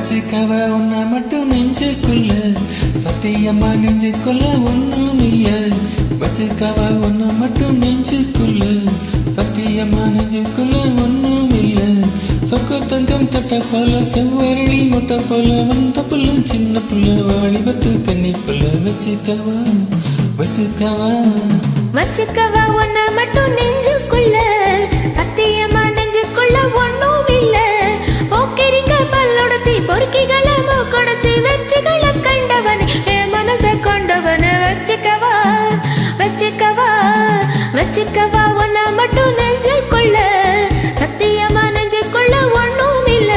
வச்சுக்கவ உன்னை மட்டும் நெஞ்சுக்குள்ள சத்தியமா நெஞ்சுக்குள்ள ஒண்ணும் இல்ல வச்சுக்கவ உன்னை மட்டும் நெஞ்சுக்குள்ள சத்தியமா நெஞ்சுக்குள்ள ஒண்ணும் இல்ல சொக்க தங்கம் தட்ட போல செவ்வரளி முட்டை போல வந்த புள்ள சின்ன புள்ள வாலிபத்து கன்னி புள்ள வச்சுக்கவா வச்சுக்கவா வச்சுக்கவா உன்னை மட்டும் நெஞ்சுக்குள்ள சத்தியமா நெஞ்சுக்குள்ள ஒண்ணும் இல்ல போக்கிரிங்க பல்லொடச்சி பொறுக்கிகளை மூக்கொடைச்சி வெற்றிகளை கண்டவன் என் மனச கொண்டவன வச்சுக்கவா வச்சுக்கவா வச்சுக்கவா உன்னை மட்டும் நெஞ்சுக்குள்ள சத்தியமா நெஞ்சுக்குள்ள ஒண்ணும் இல்ல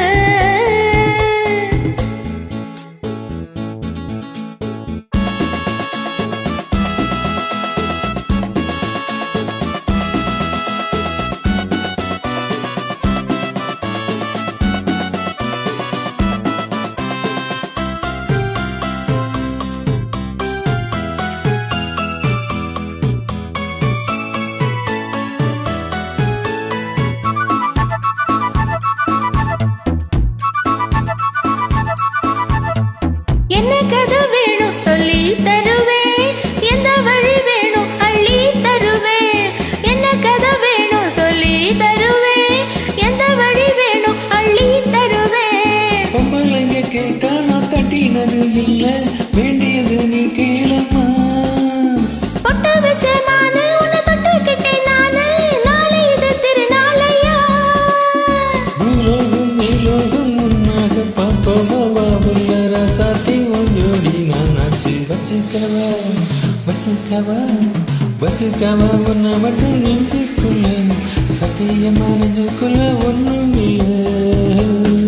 என்ன கதை வேணும் சொல்லி தருவேன் எந்த வழி வேணும் அள்ளி தருவேன் என்ன கதை வேணும் சொல்லி தருவேன் எந்த வழி வேணும் அள்ளி தருவேன் பொம்பளைங்க கேட்டா நான் தட்டினது இல்ல வேண்டியது நீ கேளம்மா பொட்டு வச்ச நானு உன்னை தொட்டுக்கிட்டேன் நானு நாளை இது திருநாளையா பூலோகம் மேலோகம் உன்னாக பாப்போமா உள்ள ரசாத்தி ஜோடி நான் ஆச்சு வச்சுக்கவா வச்சுக்கவா வச்சுக்கவா உன்னை மட்டும் நெஞ்சுக்குள்ள சத்தியமா நெஞ்சுக்குள்ள ஒண்ணும் இல்லை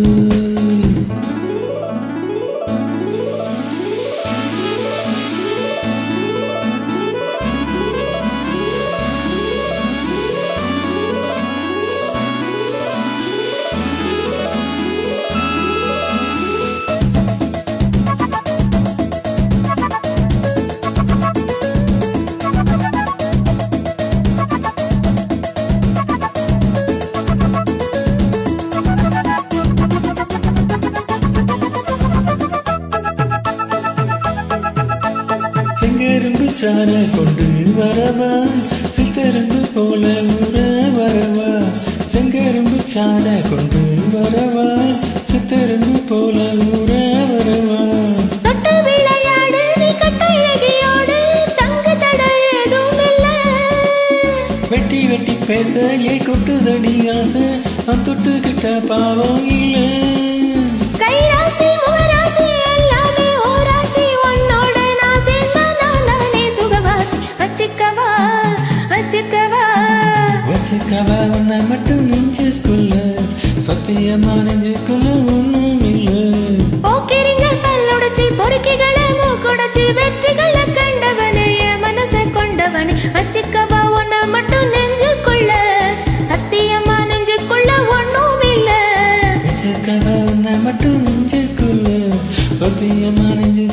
செங்கரும்பு சார கொண்டு வரவா சித்தரும்பு போல உற வரவா செங்கரும்பு சார கொண்டு வரவா சித்தரும்பு போல உற வரவா தொட்டு விளையாடு நீ கட்டழகியோடு தங்க தட ஏதும் இல்லை வெட்டி வெட்டி பேச ஏ கொட்டுதடி ஆசை நான் தொட்டுக்கிட்ட பாவம் இல்லை கைராசி முகராசி எல்லாமே ஓராசி உன்னோட நான் சேர்ந்தா நான் நானே சுகவாசி வச்சுக்கவா வச்சுக்கவா வச்சுக்கவா உன்னை மட்டும் நெஞ்சுக்குள்ள சத்தியமா நெஞ்சுக்குள்ள ஒண்ணும் இல்லை போக்கிரிங்க கல்லுடைச்சி பொறுக்கிகளை மூக்குடைச்சி வெற்றிகளை கண்டவனே என் மனசை கொண்டவனே வச்சுக்கவா உன்னை மட்டும் நெஞ்சுக்குள்ள சத்தியமா நெஞ்சுக்குள்ள ஒண்ணும் இல்ல வச்சுக்கவா உன்னை மட்டும் நெஞ்சுக்குள்ள சத்தியமா நெஞ்சு